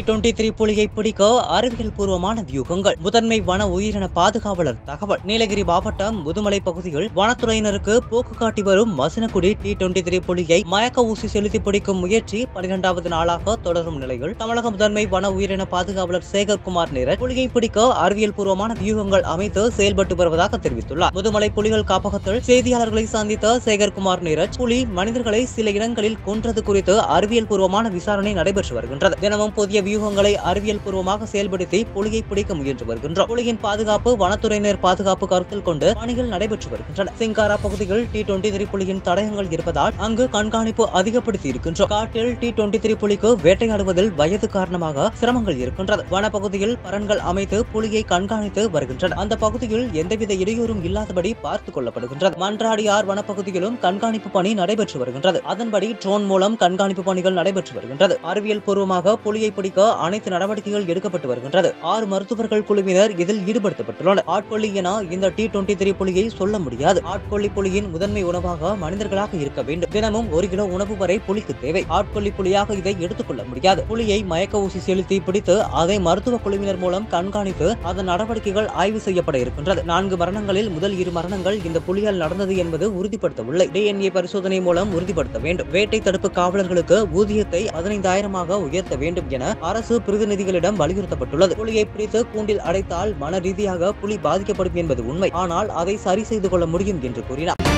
twenty three புலியை பிடிக்க அறிவியல் பூர்வமான வியூகங்கள் முதன்மை வன உயிரின பாதுகாவலர் தகவல் நீலகிரி மாவட்டம் முதுமலை பகுதியில் வனத்துறையினருக்கு போக்கு காட்டி வரும் மசினகுடி டி டுவெண்டி த்ரீ புலியை மயக்க ஊசி செலுத்தி பிடிக்கும் முயற்சி பனிரெண்டாவது நாளாக தொடரும் நிலையில் தமிழக முதன்மை வன உயிரின பாதுகாவலர் சேகர்குமார் நீரஜ் புலியை பிடிக்க அறிவியல் பூர்வமான வியூகங்கள் அமைத்து செயல்பட்டு வருவதாக தெரிவித்துள்ளார் முதுமலை புலிகள் காப்பகத்தில் செய்தியாளர்களை சந்தித்த சேகர்குமார் நீரஜ் புலி மனிதர்களை சில இடங்களில் கொன்றது குறித்து அறிவியல் பூர்வமான விசாரணை நடைபெற்று வருகின்றது தினமும் புதிய வியூகங்களை அறிவியல் பூர்வமாக செயல்படுத்தி புலியை பிடிக்க முயன்று வருகின்றோம் புலியின் பாதுகாப்பு வனத்துறையினர் பாதுகாப்பு கருத்தில் கொண்டு பணிகள் நடைபெற்று வருகின்றன சிங்காரா பகுதியில் டி டுவெண்டி த்ரீ புலியின் தடயங்கள் இருப்பதால் அங்கு கண்காணிப்பு அதிகப்படுத்தி இருக்கின்றோம் காட்டில் டி டுவெண்டி த்ரீ புலிக்கு வேட்டையாடுவதில் வயது காரணமாக சிரமங்கள் இருக்கின்றது வனப்பகுதியில் பரன்கள் அமைத்து புலியை கண்காணித்து வருகின்றன அந்த பகுதியில் எந்தவித இடையூறும் இல்லாதபடி பார்த்துக் கொள்ளப்படுகின்றது மன்றாடியார் வனப்பகுதியிலும் கண்காணிப்பு பணி நடைபெற்று வருகின்றது அதன்படி ட்ரோன் மூலம் கண்காணிப்பு பணிகள் நடைபெற்று வருகின்றது அறிவியல் பூர்வமாக புலியை பிடிக்க அனைத்து நடவடிக்கைகள் எடுக்கப்பட்டு வருகின்றது ஆறு மருத்துவர்கள் குழுவினர் இதில் ஈடுபடுத்தப்பட்டுள்ளனர் ஆட்கொல்லி என இந்த டி டுவெண்டி த்ரீ புலியை சொல்ல முடியாது ஆட்கொல்லி புலியின் முதன்மை உணவாக மனிதர்களாக இருக்க வேண்டும் தினமும் ஒரு கிலோ உணவு வரை புலிக்கு தேவை ஆட்கொல்லி புலியாக இதை எடுத்துக்கொள்ள முடியாது புலியை மயக்க ஊசி செலுத்தி பிடித்து அதை மருத்துவ குழுவினர் மூலம் கண்காணித்து அதன் நடவடிக்கைகள் ஆய்வு செய்யப்பட இருக்கின்றது நான்கு மரணங்களில் முதல் இரு மரணங்கள் இந்த புலியால் நடந்தது என்பது உறுதிப்படுத்தவில்லை டிஎன்ஏ பரிசோதனை மூலம் உறுதிப்படுத்த வேண்டும் வேட்டை தடுப்பு காவலர்களுக்கு ஊதியத்தை பதினைந்தாயிரமாக உயர்த்த வேண்டும் என அரசு பிரதிநிதிகளிடம் வலியுறுத்தப்பட்டுள்ளது புலியை பிடித்து கூண்டில் அடைத்தால் மன ரீதியாக புலி பாதிக்கப்படும் என்பது உண்மை ஆனால் அதை சரி செய்து கொள்ள முடியும் என்று கூறினார்